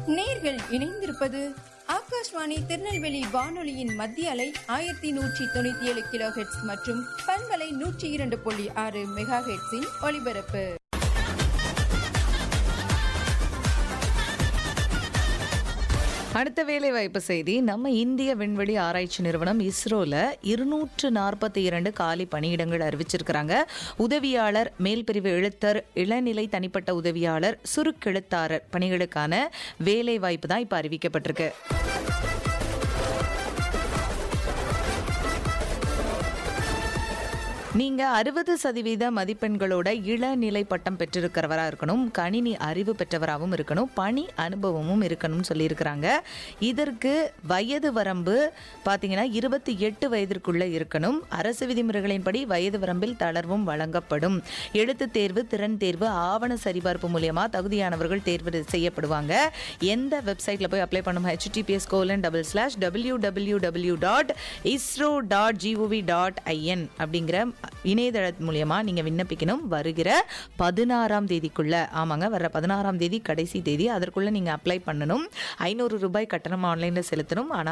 நேர்கள் இணைந்திருப்பது ஆகாஷ்வாணி திருநெல்வேலி வானொலியின் மத்திய அலை ஆயிரத்தி நூற்றி தொண்ணூத்தி ஏழு கிலோ ஹெட்ஸ் மற்றும் பண்பலை நூற்றி இரண்டு புள்ளி ஆறு மெகா ஹெட்ஸின் ஒலிபரப்பு அடுத்த வேலைவாய்ப்பு செய்தி நம்ம இந்திய விண்வெளி ஆராய்ச்சி நிறுவனம் இஸ்ரோல இருநூற்று நாற்பத்தி இரண்டு காலி பணியிடங்கள் அறிவிச்சிருக்கிறாங்க உதவியாளர் மேல்பிரிவு எழுத்தர் இளநிலை தனிப்பட்ட உதவியாளர் சுருக்கெழுத்தாளர் பணிகளுக்கான வேலை வாய்ப்பு தான் இப்போ அறிவிக்கப்பட்டிருக்கு நீங்க அறுபது சதவீத மதிப்பெண்களோட இளநிலை பட்டம் பெற்றிருக்கிறவரா இருக்கணும் கணினி அறிவு பெற்றவராகவும் இருக்கணும் பணி அனுபவமும் இருக்கணும்னு சொல்லியிருக்கிறாங்க இதற்கு வயது வரம்பு பார்த்தீங்கன்னா இருபத்தி எட்டு வயதிற்குள்ள இருக்கணும் அரசு விதிமுறைகளின்படி வயது வரம்பில் தளர்வும் வழங்கப்படும் எழுத்து தேர்வு திறன் தேர்வு ஆவண சரிபார்ப்பு மூலியமா தகுதியானவர்கள் தேர்வு செய்யப்படுவாங்க எந்த வெப்சைட்ல போய் அப்ளை பண்ணும் HTTPS colon double slash W W W dot ISRO dot GOV dot IN அப்படிங்கிற இணையதள மூலியமா நீங்க விண்ணப்பிக்கணும் வருகிற பதினாறாம் தேதிக்குள்ள ஆமாங்க வர பதினாறாம் தேதி கடைசி தேதி அதற்குள்ள நீங்க அப்ளை பண்ணணும் ஐநூறு ரூபாய் கட்டணம் ஆன்லைன்ல செலுத்தணும் ஆனா